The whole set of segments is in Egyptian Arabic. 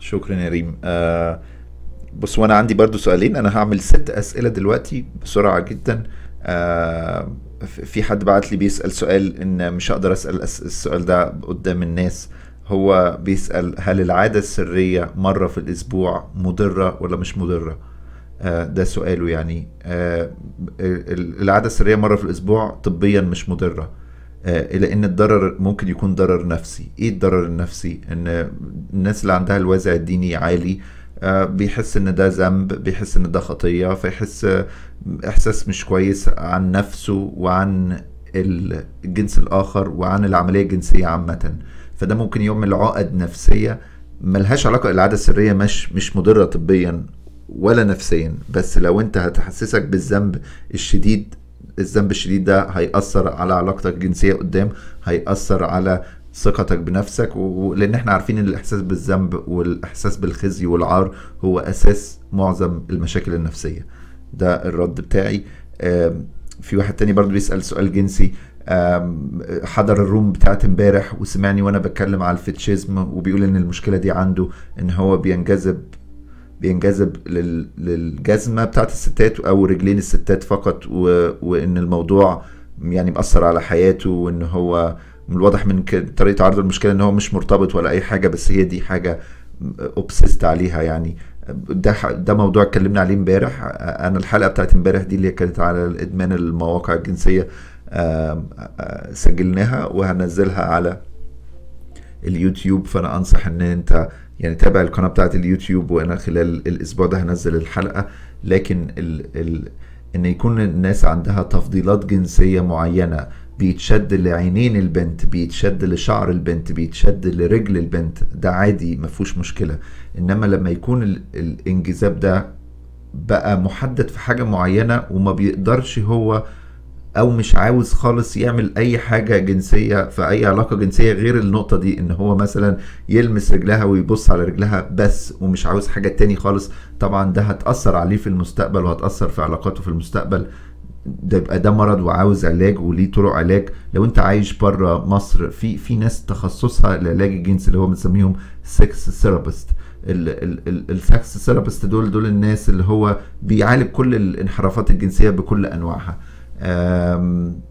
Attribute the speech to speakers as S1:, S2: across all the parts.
S1: شكرا يا ريم آه بص وانا عندي برضو سؤالين انا هعمل ست اسئله دلوقتي بسرعه جدا آه ف- في حد بعت لي بيسال سؤال ان مش هقدر اسال الس- السؤال ده قدام الناس هو بيسال هل العاده السريه مره في الاسبوع مضره ولا مش مضره آه ده سؤاله يعني آه ال- العاده السريه مره في الاسبوع طبيا مش مضره آه، الى ان الضرر ممكن يكون ضرر نفسي ايه الضرر النفسي ان الناس اللي عندها الوازع الديني عالي آه، بيحس ان ده ذنب بيحس ان ده خطية فيحس آه، احساس مش كويس عن نفسه وعن الجنس الاخر وعن العملية الجنسية عامة فده ممكن يعمل عقد نفسية ملهاش علاقة العادة السرية مش مش مضرة طبيا ولا نفسيا بس لو انت هتحسسك بالذنب الشديد الذنب الشديد ده هيأثر على علاقتك الجنسية قدام هيأثر على ثقتك بنفسك و- لان احنا عارفين ان الاحساس بالذنب والاحساس بالخزي والعار هو اساس معظم المشاكل النفسية ده الرد بتاعي آم، في واحد تاني برضو بيسأل سؤال جنسي آم، حضر الروم بتاعت امبارح وسمعني وانا بتكلم على الفيتشيزم وبيقول ان المشكلة دي عنده ان هو بينجذب بينجذب لل... للجزمة بتاعت الستات أو رجلين الستات فقط و... وإن الموضوع يعني مأثر على حياته وإن هو من الواضح من ك- طريقة عرض المشكلة إن هو مش مرتبط ولا أي حاجة بس هي دي حاجة اوبسيست عليها يعني ده ح- ده موضوع اتكلمنا عليه امبارح انا الحلقه بتاعت امبارح دي اللي كانت على ادمان المواقع الجنسيه آم، آه، سجلناها وهنزلها على اليوتيوب فانا انصح ان انت يعني تابع القناه بتاعت اليوتيوب وانا خلال الاسبوع ده هنزل الحلقه لكن ال ال ان يكون الناس عندها تفضيلات جنسيه معينه بيتشد لعينين البنت بيتشد لشعر البنت بيتشد لرجل البنت ده عادي ما فيهوش مشكله انما لما يكون ال الانجذاب ده بقى محدد في حاجه معينه وما بيقدرش هو او مش عاوز خالص يعمل اي حاجه جنسيه في اي علاقه جنسيه غير النقطه دي ان هو مثلا يلمس رجلها ويبص على رجلها بس ومش عاوز حاجه تاني خالص طبعا ده هتاثر عليه في المستقبل وهتاثر في علاقاته في المستقبل ده يبقى ده مرض وعاوز علاج وليه طرق علاج لو انت عايش بره مصر في في ناس تخصصها العلاج الجنسي اللي هو بنسميهم سكس ثيرابيست السكس ثيرابيست دول دول الناس اللي هو بيعالج كل الانحرافات الجنسيه بكل انواعها آم،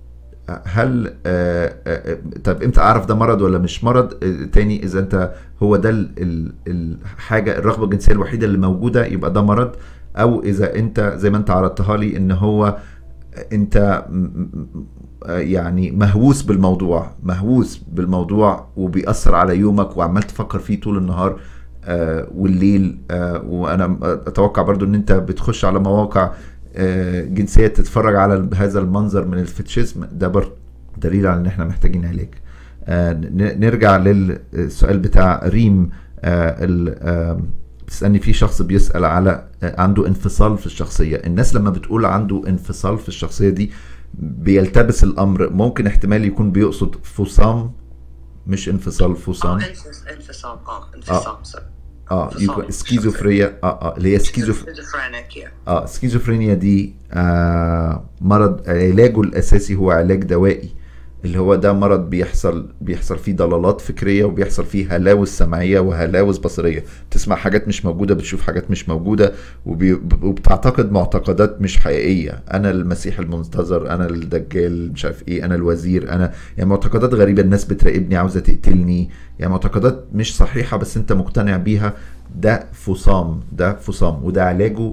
S1: هل آه، آه، طب امتى اعرف ده مرض ولا مش مرض آه، تاني اذا انت هو ده ال- ال- الحاجه الرغبه الجنسيه الوحيده اللي موجوده يبقى ده مرض او اذا انت زي ما انت عرضتها لي ان هو انت م- م- آه، يعني مهووس بالموضوع مهووس بالموضوع وبيأثر على يومك وعمال تفكر فيه طول النهار آه، والليل آه، وانا اتوقع برضو ان انت بتخش على مواقع آه، جنسيه تتفرج على هذا المنظر من الفتشيزم ده برضو دليل على ان احنا محتاجين علاج آه، ن- نرجع للسؤال بتاع ريم آه، ال- آه، بتسألني في شخص بيسأل على آه، عنده انفصال في الشخصية الناس لما بتقول عنده انفصال في الشخصية دي بيلتبس الأمر ممكن احتمال يكون بيقصد فصام مش انفصال
S2: اه
S1: فصام
S2: انفص- انفصام اه انفصام سوري
S1: اه
S2: انفصام
S1: يكون
S2: في
S1: سكيزوفريا اه اه اللي هي سكيزوف
S2: schizophrenic yeah.
S1: اه سكيزوفرينيا دي آه مرض علاجه الاساسي هو علاج دوائي اللي هو ده مرض بيحصل بيحصل فيه ضلالات فكريه وبيحصل فيه هلاوس سمعيه وهلاوس بصريه بتسمع حاجات مش موجوده بتشوف حاجات مش موجوده وبي... وبتعتقد معتقدات مش حقيقيه انا المسيح المنتظر انا الدجال مش عارف ايه انا الوزير انا يعني معتقدات غريبه الناس بتراقبني عاوزه تقتلني يعني معتقدات مش صحيحه بس انت مقتنع بيها ده فصام ده فصام وده علاجه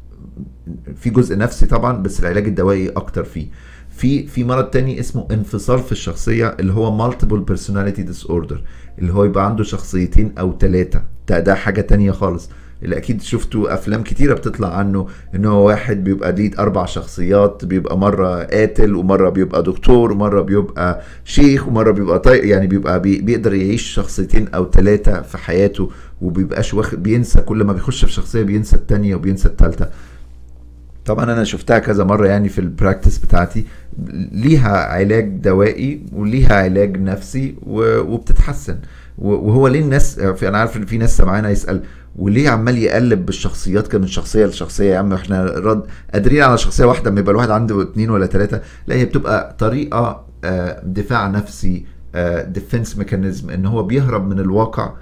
S1: في جزء نفسي طبعا بس العلاج الدوائي اكتر فيه في في مرض تاني اسمه انفصال في الشخصيه اللي هو multiple personality disorder اللي هو يبقى عنده شخصيتين او ثلاثه ده ده حاجه تانية خالص اللي اكيد شفتوا افلام كتيره بتطلع عنه ان هو واحد بيبقى ليه اربع شخصيات بيبقى مره قاتل ومره بيبقى دكتور ومره بيبقى شيخ ومره بيبقى طيب يعني بيبقى بي بيقدر يعيش شخصيتين او ثلاثه في حياته وبيبقاش واخد بينسى كل ما بيخش في شخصيه بينسى الثانيه وبينسى الثالثه طبعا انا شفتها كذا مره يعني في البراكتس بتاعتي ليها علاج دوائي وليها علاج نفسي و- وبتتحسن و- وهو ليه الناس في انا عارف ان في ناس سمعانا يسال وليه عمال يقلب بالشخصيات كده من شخصيه لشخصيه يا عم احنا رد قادرين على شخصيه واحده لما يبقى الواحد عنده اتنين ولا ثلاثه لا هي بتبقى طريقه آه، دفاع نفسي ديفنس ميكانيزم ان هو بيهرب من الواقع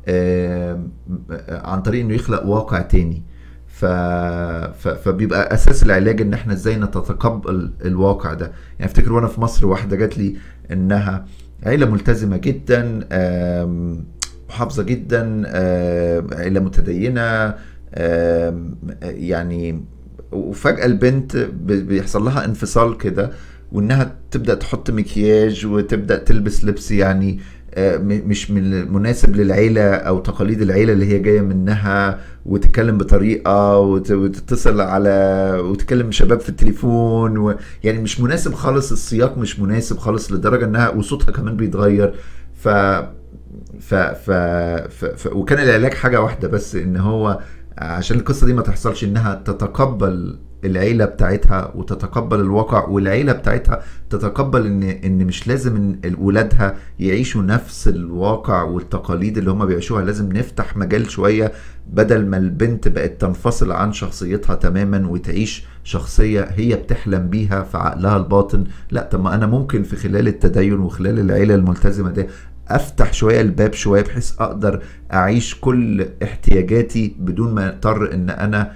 S1: آم، عن طريق انه يخلق واقع تاني ف... ف... فبيبقى اساس العلاج ان احنا ازاي نتقبل الواقع ده يعني افتكر وانا في مصر واحده جات لي انها عيله ملتزمه جدا آم، محافظه جدا آم، عيله متدينه آم، يعني وفجاه البنت ب- بيحصل لها انفصال كده وانها تبدا تحط مكياج وتبدا تلبس لبس يعني آه، م- مش من المناسب للعيله او تقاليد العيله اللي هي جايه منها وتتكلم بطريقه وت- وتتصل على وتكلم شباب في التليفون و... يعني مش مناسب خالص السياق مش مناسب خالص لدرجه انها وصوتها كمان بيتغير ف ف... ف... ف... ف... وكان العلاج حاجه واحده بس ان هو عشان القصه دي ما تحصلش انها تتقبل العيله بتاعتها وتتقبل الواقع والعيله بتاعتها تتقبل ان ان مش لازم ان ولادها يعيشوا نفس الواقع والتقاليد اللي هم بيعيشوها لازم نفتح مجال شويه بدل ما البنت بقت تنفصل عن شخصيتها تماما وتعيش شخصيه هي بتحلم بيها في عقلها الباطن لا طب ما انا ممكن في خلال التدين وخلال العيله الملتزمه ده افتح شويه الباب شويه بحيث اقدر اعيش كل احتياجاتي بدون ما اضطر ان انا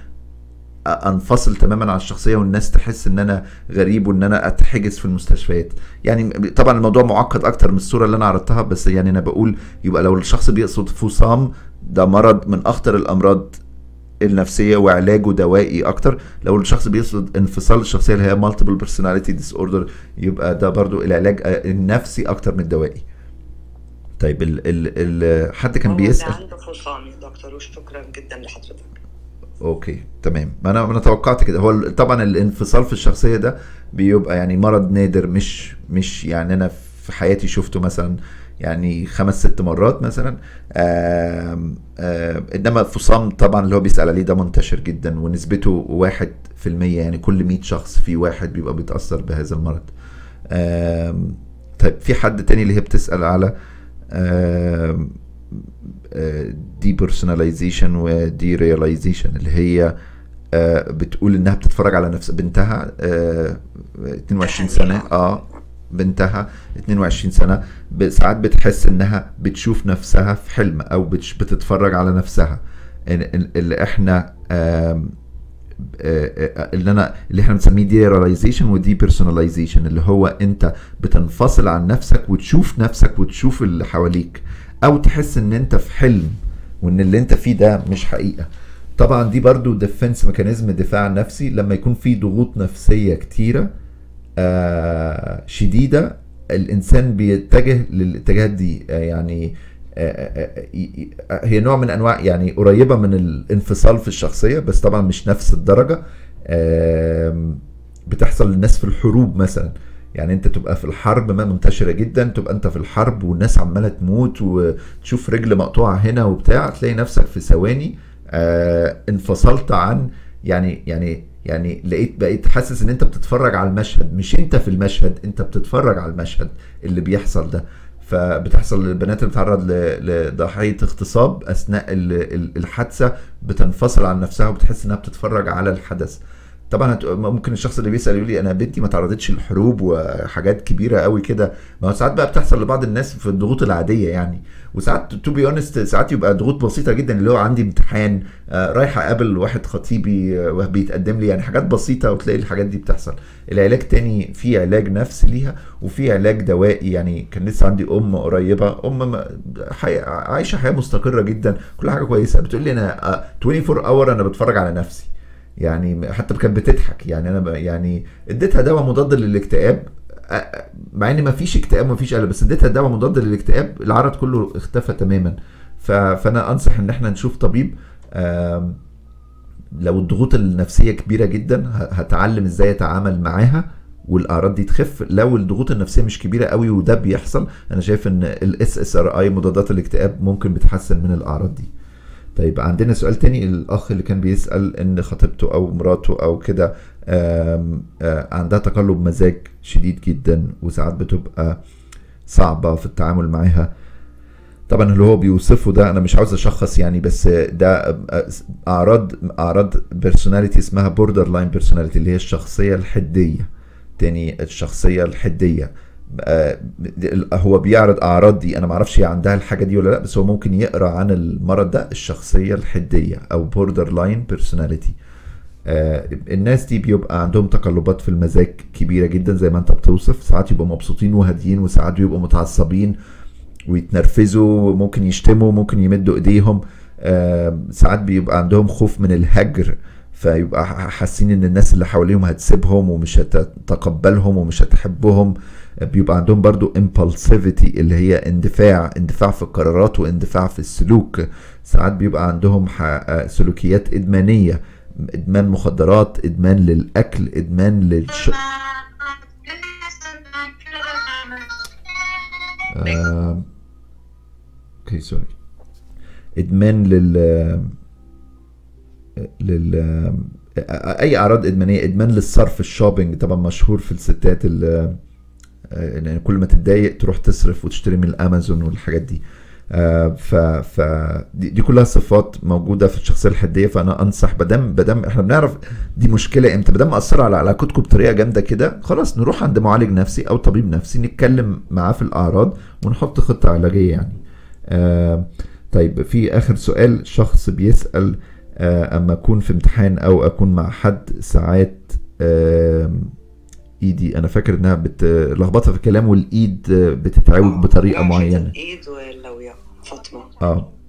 S1: انفصل تماما عن الشخصيه والناس تحس ان انا غريب وان انا اتحجز في المستشفيات يعني طبعا الموضوع معقد اكتر من الصوره اللي انا عرضتها بس يعني انا بقول يبقى لو الشخص بيقصد فصام ده مرض من اخطر الامراض النفسيه وعلاجه دوائي اكتر لو الشخص بيقصد انفصال الشخصيه اللي هي مالتيبل بيرسوناليتي ديس اوردر يبقى ده برضو العلاج النفسي اكتر من الدوائي طيب ال ال ال حد كان
S2: هو
S1: بيسال
S2: اللي عنده فصام يا دكتور وشكرا جدا لحضرتك
S1: اوكي تمام ما انا انا توقعت كده هو ال- طبعا الانفصال في الشخصيه ده بيبقى يعني مرض نادر مش مش يعني انا في حياتي شفته مثلا يعني خمس ست مرات مثلا آم آم انما الفصام طبعا اللي هو بيسال عليه ده منتشر جدا ونسبته واحد في المية يعني كل 100 شخص في واحد بيبقى بيتاثر بهذا المرض آم طيب في حد تاني اللي هي بتسال على آم دي بيرسوناليزيشن ودي رياليزيشن اللي هي آه، بتقول انها بتتفرج على نفس بنتها آه، 22 سنه اه بنتها 22 سنه ب- ساعات بتحس انها بتشوف نفسها في حلم او بتش- بتتفرج على نفسها إن- إن- اللي احنا آم، آه، آه، اللي انا اللي احنا بنسميه دي رياليزيشن ودي بيرسوناليزيشن اللي هو انت بتنفصل عن نفسك وتشوف نفسك وتشوف اللي حواليك او تحس ان انت في حلم وان اللي انت فيه ده مش حقيقة طبعا دي برضو ديفنس ميكانيزم دفاع نفسي لما يكون في ضغوط نفسية كتيرة آه شديدة الانسان بيتجه للاتجاهات دي آه يعني آه آه آه ي- آه، هي نوع من انواع يعني قريبة من الانفصال في الشخصية بس طبعا مش نفس الدرجة آم، بتحصل للناس في الحروب مثلا يعني انت تبقى في الحرب ما منتشرة جدا تبقى انت في الحرب والناس عمالة تموت وتشوف رجل مقطوعة هنا وبتاع تلاقي نفسك في ثواني آه انفصلت عن يعني يعني يعني لقيت بقيت حاسس ان انت بتتفرج على المشهد مش انت في المشهد انت بتتفرج على المشهد اللي بيحصل ده فبتحصل للبنات اللي بتتعرض ل- لضحيه اغتصاب اثناء ال- ال- الحادثه بتنفصل عن نفسها وبتحس انها بتتفرج على الحدث طبعا هت- ممكن الشخص اللي بيسال يقول لي انا بنتي ما تعرضتش للحروب وحاجات كبيره قوي كده ما هو ساعات بقى بتحصل لبعض الناس في الضغوط العاديه يعني وساعات تو بي اونست ساعات يبقى ضغوط بسيطه جدا اللي هو عندي امتحان آه، رايح اقابل واحد خطيبي آه، وبيتقدم لي يعني حاجات بسيطه وتلاقي الحاجات دي بتحصل العلاج تاني في علاج نفسي ليها وفي علاج دوائي يعني كان لسه عندي ام قريبه ام ما- حي... عايشه حياه مستقره جدا كل حاجه كويسه بتقول لي انا آه، 24 اور انا بتفرج على نفسي يعني حتى كانت بتضحك يعني انا ب- يعني اديتها دواء مضاد للاكتئاب أ- أ- مع ان ما فيش اكتئاب ما فيش قلق بس اديتها دواء مضاد للاكتئاب العرض كله اختفى تماما ف- فانا انصح ان احنا نشوف طبيب آم، لو الضغوط النفسيه كبيره جدا ه- هتعلم ازاي اتعامل معاها والاعراض دي تخف لو الضغوط النفسيه مش كبيره قوي وده بيحصل انا شايف ان الاس اس ار اي مضادات الاكتئاب ممكن بتحسن من الاعراض دي طيب عندنا سؤال تاني الاخ اللي كان بيسال ان خطيبته او مراته او كده آم، آه، عندها تقلب مزاج شديد جدا وساعات بتبقى صعبه في التعامل معاها طبعا اللي هو بيوصفه ده انا مش عاوز اشخص يعني بس ده اعراض اعراض بيرسوناليتي اسمها بوردر لاين بيرسوناليتي اللي هي الشخصيه الحديه تاني الشخصيه الحديه آه، هو بيعرض اعراض دي انا معرفش هي عندها الحاجه دي ولا لا بس هو ممكن يقرا عن المرض ده الشخصيه الحديه او بوردر لاين بيرسوناليتي الناس دي بيبقى عندهم تقلبات في المزاج كبيره جدا زي ما انت بتوصف ساعات يبقوا مبسوطين وهاديين وساعات بيبقوا متعصبين ويتنرفزوا ممكن يشتموا ممكن يمدوا ايديهم آه، ساعات بيبقى عندهم خوف من الهجر فيبقى حاسين ان الناس اللي حواليهم هتسيبهم ومش هتتقبلهم ومش هتحبهم بيبقى عندهم برضو impulsivity اللي هي اندفاع اندفاع في القرارات واندفاع في السلوك ساعات بيبقى عندهم سلوكيات ادمانيه ادمان مخدرات ادمان للاكل ادمان للش آه... اوكي سوري ادمان لل لل اي اعراض ادمانيه ادمان للصرف الشوبينج طبعا مشهور في الستات اللي يعني كل ما تتضايق تروح تصرف وتشتري من الامازون والحاجات دي آه، ف ف دي, دي كلها صفات موجوده في الشخصيه الحديه فانا انصح بدم بدم احنا بنعرف دي مشكله امتى بدم مأثره على علاقتكم بطريقه جامده كده خلاص نروح عند معالج نفسي او طبيب نفسي نتكلم معاه في الاعراض ونحط خطه علاجيه يعني آه طيب في اخر سؤال شخص بيسال آه اما اكون في امتحان او اكون مع حد ساعات آه ايدي انا فاكر انها بتلخبطها في الكلام والايد بتتعوج بطريقه معينه
S2: الايد ولو يا فاطمه
S1: اه